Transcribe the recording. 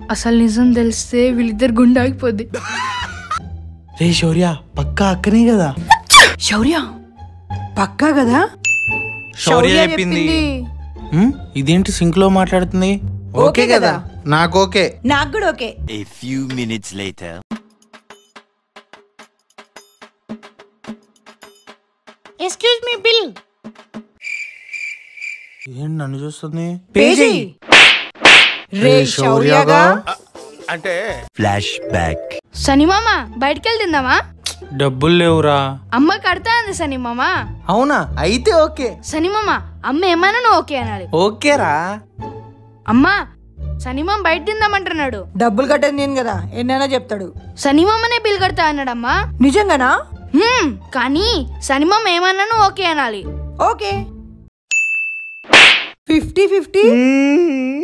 అసలు నిజం తెలిస్తే వీళ్ళిద్దరు గుండె ఆగిపోద్ది రే శౌర్య పక్కా అక్కనే కదా శౌర్య పక్కా కదా శౌర్య చెప్పింది హ్మ్? ఇదేంటి సింక్ లో మాట్లాడుతుంది ఓకే కదా నాకు ఓకే నాకు కూడా okay A few minutes later. Excuse me bill ఏంటి నన్ను చూస్తుంది పేజీ రే శౌర్యగా Flashback. సని మామ బయటికి వెళ్ళి తిందామా డబ్బులు లేవురా అమ్మ కడతా అంది సని మామ అవునా అయితే ఓకే సని మామ అమ్మ ఏమైనా నువ్వు ఓకే అనాలి ఓకేరా అమ్మా సని మామ బయట తిందామంటున్నాడు డబ్బులు కట్టేది నేను కదా ఎన్నైనా చెప్తాడు సని మామనే బిల్ కడతా అన్నాడమ్మా నిజంగానా హ్మ్, కానీ సని మామ ఏమన్నా నువ్వు ఓకే అనాలి ఓకే ఫిఫ్టీ ఫిఫ్టీ